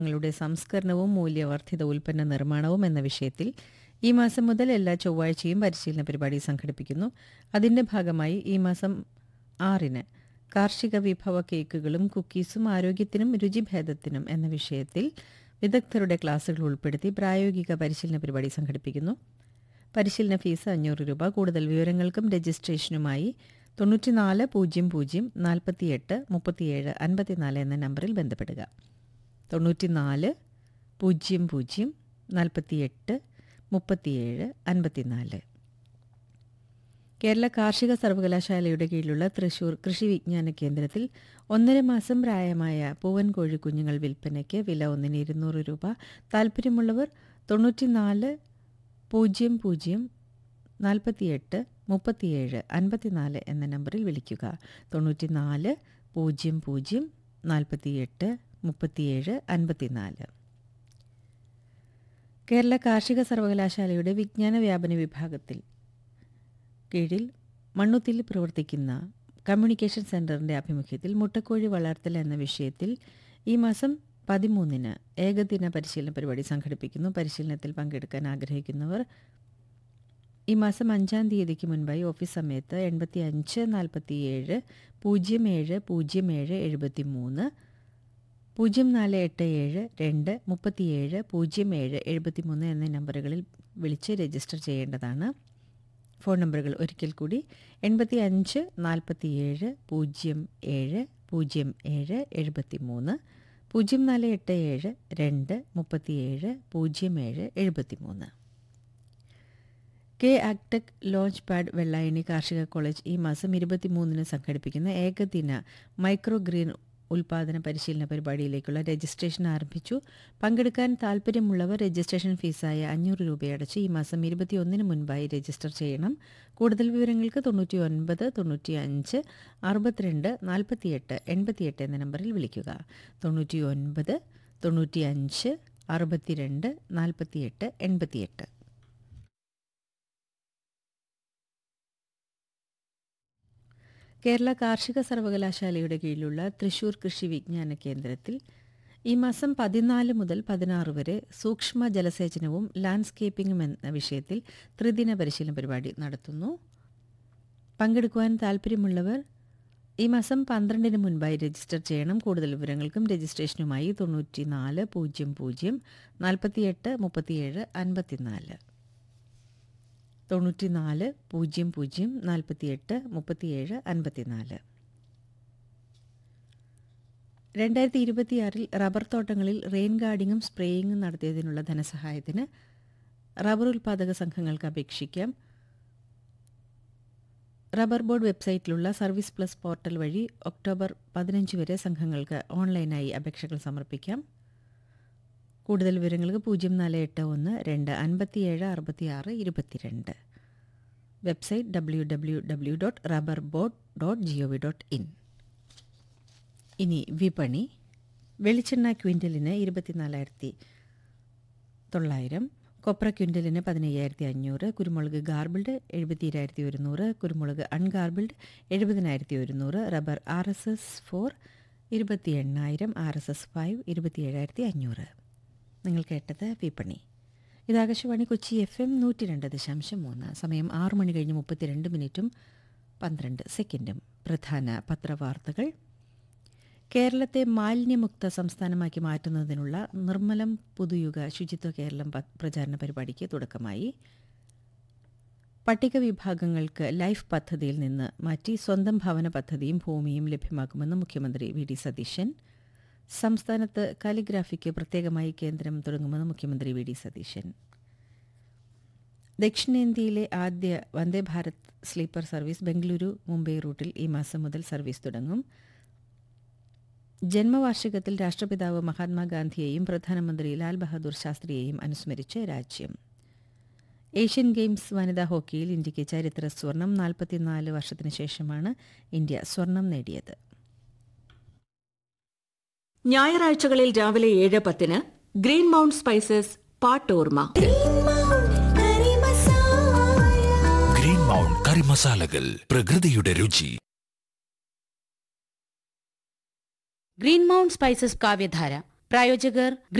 ങ്ങളുടെ സംസ്കരണവും മൂല്യവർദ്ധിത ഉൽപ്പന്ന നിർമ്മാണവും എന്ന വിഷയത്തിൽ ഈ മാസം മുതൽ എല്ലാ ചൊവ്വാഴ്ചയും പരിശീലന പരിപാടി സംഘടിപ്പിക്കുന്നു അതിന്റെ ഭാഗമായി ഈ മാസം ആറിന് കാർഷിക വിഭവ കേക്കുകളും കുക്കീസും ആരോഗ്യത്തിനും രുചിഭേദത്തിനും എന്ന വിഷയത്തിൽ വിദഗ്ധരുടെ ക്ലാസുകൾ ഉൾപ്പെടുത്തി പ്രായോഗിക പരിശീലന പരിപാടി സംഘടിപ്പിക്കുന്നു പരിശീലന ഫീസ് അഞ്ഞൂറ് രൂപ കൂടുതൽ വിവരങ്ങൾക്കും രജിസ്ട്രേഷനുമായി തൊണ്ണൂറ്റിനാല് പൂജ്യം പൂജ്യം നാൽപ്പത്തിയെട്ട് മുപ്പത്തിയേഴ് അൻപത്തിനാല് എന്ന നമ്പറിൽ ബന്ധപ്പെടുക തൊണ്ണൂറ്റിനാല് പൂജ്യം പൂജ്യം നാൽപ്പത്തിയെട്ട് മുപ്പത്തിയേഴ് അൻപത്തിനാല് കേരള കാർഷിക സർവകലാശാലയുടെ കീഴിലുള്ള തൃശൂർ കൃഷി വിജ്ഞാന കേന്ദ്രത്തിൽ ഒന്നര മാസം പ്രായമായ പൂവൻ കോഴി കുഞ്ഞുങ്ങൾ വിൽപ്പനയ്ക്ക് വില ഒന്നിന് ഇരുന്നൂറ് രൂപ താൽപ്പര്യമുള്ളവർ തൊണ്ണൂറ്റിനാല് പൂജ്യം പൂജ്യം നാൽപ്പത്തിയെട്ട് മുപ്പത്തിയേഴ് അൻപത്തിനാല് എന്ന നമ്പറിൽ വിളിക്കുക തൊണ്ണൂറ്റിനാല് പൂജ്യം പൂജ്യം നാൽപ്പത്തിയെട്ട് മുപ്പത്തിയേഴ് അൻപത്തിനാല് കേരള കാർഷിക സർവകലാശാലയുടെ വിജ്ഞാന വ്യാപന വിഭാഗത്തിൽ കീഴിൽ മണ്ണുത്തിൽ പ്രവർത്തിക്കുന്ന കമ്മ്യൂണിക്കേഷൻ സെന്ററിന്റെ ആഭിമുഖ്യത്തിൽ മുട്ടക്കോഴി വളർത്തൽ എന്ന വിഷയത്തിൽ ഈ മാസം പതിമൂന്നിന് ഏകദിന പരിശീലന പരിപാടി സംഘടിപ്പിക്കുന്നു പരിശീലനത്തിൽ പങ്കെടുക്കാൻ ആഗ്രഹിക്കുന്നവർ ഈ മാസം അഞ്ചാം തീയതിക്ക് മുൻപായി ഓഫീസ് സമയത്ത് എൺപത്തി അഞ്ച് നാൽപ്പത്തിയേഴ് പൂജ്യം ഏഴ് പൂജ്യം ഏഴ് എഴുപത്തി മൂന്ന് പൂജ്യം നാല് എട്ട് ഏഴ് രണ്ട് മുപ്പത്തിയേഴ് പൂജ്യം ഏഴ് എഴുപത്തി മൂന്ന് എന്ന നമ്പറുകളിൽ വിളിച്ച് രജിസ്റ്റർ ചെയ്യേണ്ടതാണ് ഫോൺ നമ്പറുകൾ ഒരിക്കൽ കൂടി എൺപത്തി അഞ്ച് നാൽപ്പത്തിയേഴ് പൂജ്യം ഏഴ് പൂജ്യം ഏഴ് എഴുപത്തി മൂന്ന് പൂജ്യം നാല് എട്ട് ഏഴ് രണ്ട് മുപ്പത്തിയേഴ് പൂജ്യം ഏഴ് എഴുപത്തി മൂന്ന് K Actech launch pad Vellayani കാർഷിക കോളേജ് ഈ മാസം ഇരുപത്തിമൂന്നിന് സംഘടിപ്പിക്കുന്ന ഏകദിന മൈക്രോ ഗ്രീൻ ഉൽപാദന പരിശീലന പരിപാടിയിലേക്കുള്ള രജിസ്ട്രേഷൻ ആരംഭിച്ചു പങ്കെടുക്കാൻ താൽപ്പര്യമുള്ളവർ രജിസ്ട്രേഷൻ ഫീസായ അഞ്ഞൂറ് രൂപയടച്ച് ഈ മാസം ഇരുപത്തിയൊന്നിന് മുൻപായി രജിസ്റ്റർ ചെയ്യണം കൂടുതൽ വിവരങ്ങൾക്ക് തൊണ്ണൂറ്റി ഒൻപത് തൊണ്ണൂറ്റി അഞ്ച് അറുപത്തിരണ്ട് നാൽപ്പത്തിയെട്ട് എൺപത്തിയെട്ട് എന്ന നമ്പറിൽ വിളിക്കുക തൊണ്ണൂറ്റി ഒൻപത് തൊണ്ണൂറ്റി അഞ്ച് അറുപത്തിരണ്ട് നാൽപ്പത്തിയെട്ട് എൺപത്തിയെട്ട് കേരള കാർഷിക സർവകലാശാലയുടെ കീഴിലുള്ള തൃശൂർ കൃഷി വിജ്ഞാന കേന്ദ്രത്തിൽ ഈ മാസം പതിനാല് മുതൽ പതിനാറ് വരെ സൂക്ഷ്മ ജലസേചനവും ലാൻഡ്സ്കേപ്പിംഗും എന്ന വിഷയത്തിൽ ത്രിദിന പരിശീലന പരിപാടി നടത്തുന്നു പങ്കെടുക്കുവാൻ താൽപ്പര്യമുള്ളവർ ഈ മാസം പന്ത്രണ്ടിന് മുൻപായി രജിസ്റ്റർ ചെയ്യണം കൂടുതൽ വിവരങ്ങൾക്കും രജിസ്ട്രേഷനുമായി തൊണ്ണൂറ്റി നാല് പൂജ്യം പൂജ്യം നാൽപ്പത്തിയെട്ട് മുപ്പത്തിയേഴ് അൻപത്തിനാല് തൊണ്ണൂറ്റിനാല് പൂജ്യം പൂജ്യം നാൽപ്പത്തിയെട്ട് മുപ്പത്തിയേഴ് അൻപത്തിനാല് രണ്ടായിരത്തി ഇരുപത്തിയാറിൽ റബ്ബർ തോട്ടങ്ങളിൽ റെയിൻ ഗാർഡിങ്ങും സ്പ്രേയിങ്ങും നടത്തിയതിനുള്ള ധനസഹായത്തിന് റബ്ബർ ഉൽപ്പാദക സംഘങ്ങൾക്ക് അപേക്ഷിക്കാം റബ്ബർ ബോർഡ് വെബ്സൈറ്റിലുള്ള സർവീസ് പ്ലസ് പോർട്ടൽ വഴി ഒക്ടോബർ പതിനഞ്ച് വരെ സംഘങ്ങൾക്ക് ഓൺലൈനായി അപേക്ഷകൾ സമർപ്പിക്കാം കൂടുതൽ വിവരങ്ങൾക്ക് പൂജ്യം നാല് എട്ട് ഒന്ന് രണ്ട് അൻപത്തിയേഴ് അറുപത്തിയാറ് ഇരുപത്തിരണ്ട് website W W W dot rubber board dot G O V dot in ഇനി വിപണി വെളിച്ചെണ്ണ ക്വിൻ്റലിന് ഇരുപത്തിനാലായിരത്തി തൊള്ളായിരം കൊപ്ര ക്വിൻ്റലിന് പതിനയ്യായിരത്തി അഞ്ഞൂറ് കുരുമുളക് ഗാർബിൾഡ് എഴുപത്തിരായിരത്തി ഒരുന്നൂറ് കുരുമുളക് അൺഗാർബിൾഡ് എഴുപതിനായിരത്തി ഒരുന്നൂറ് rubber R S S four ഇരുപത്തി എണ്ണായിരം ആർ എസ് എസ് ഫൈവ് ഇരുപത്തിയേഴായിരത്തി അഞ്ഞൂറ് നിങ്ങൾ കേട്ടത് വിപണി ഇത് ആകാശവാണി കൊച്ചി എഫ് എം നൂറ്റി രണ്ട് ദശാംശം മൂന്ന് സമയം ആറു മണി കഴിഞ്ഞ് മുപ്പത്തിരണ്ട് മിനിറ്റും പന്ത്രണ്ട് സെക്കൻഡും പ്രധാന പത്രവാർത്തകൾ കേരളത്തെ മാലിന്യമുക്ത സംസ്ഥാനമാക്കി മാറ്റുന്നതിനുള്ള നിർമ്മലം പുതുയുഗ ശുചിത്വ കേരളം പ്രചാരണ പരിപാടിക്ക് തുടക്കമായി പട്ടിക വിഭാഗങ്ങൾക്ക് ലൈഫ് പദ്ധതിയിൽ നിന്ന് മാറ്റി സ്വന്തം ഭവന പദ്ധതിയും ഭൂമിയും ലഭ്യമാക്കുമെന്ന് മുഖ്യമന്ത്രി വി ഡി സതീശൻ സംസ്ഥാനത്ത് കാലിഗ്രാഫിക്ക് പ്രത്യേകമായി കേന്ദ്രം തുടങ്ങുമെന്ന് മുഖ്യമന്ത്രി വി ഡി സതീശൻ ദക്ഷിണേന്ത്യയിലെ ആദ്യ വന്ദേ ഭാരത് സ്ലീപ്പർ സർവീസ് ബംഗളൂരു മുംബൈ റൂട്ടിൽ ഈ മാസം മുതൽ സർവീസ് തുടങ്ങും ജന്മവാർഷികത്തിൽ രാഷ്ട്രപിതാവ് മഹാത്മാഗാന്ധിയെയും പ്രധാനമന്ത്രി ലാൽ ബഹാദൂർ ശാസ്ത്രിയെയും അനുസ്മരിച്ച് രാജ്യം ഏഷ്യൻ ഗെയിംസ് വനിതാ ഹോക്കിയിൽ ഇന്ത്യയ്ക്ക് ചരിത്ര സ്വർണം നാൽപ്പത്തിനാല് വർഷത്തിന് ശേഷമാണ് ഇന്ത്യ സ്വർണം നേടിയത് ഞായറാഴ്ചകളിൽ രാവിലെ ഏഴ് പത്തിന് ഗ്രീൻ മൗണ്ട് സ്പൈസസ് പാട്ടോർമ ഗ്രീൻ മൗണ്ട് കറി മസാലകൾ പ്രകൃതിയുടെ രുചി ഗ്രീൻ മൗണ്ട് സ്പൈസസ് കാവ്യധാര പ്രായോജകർ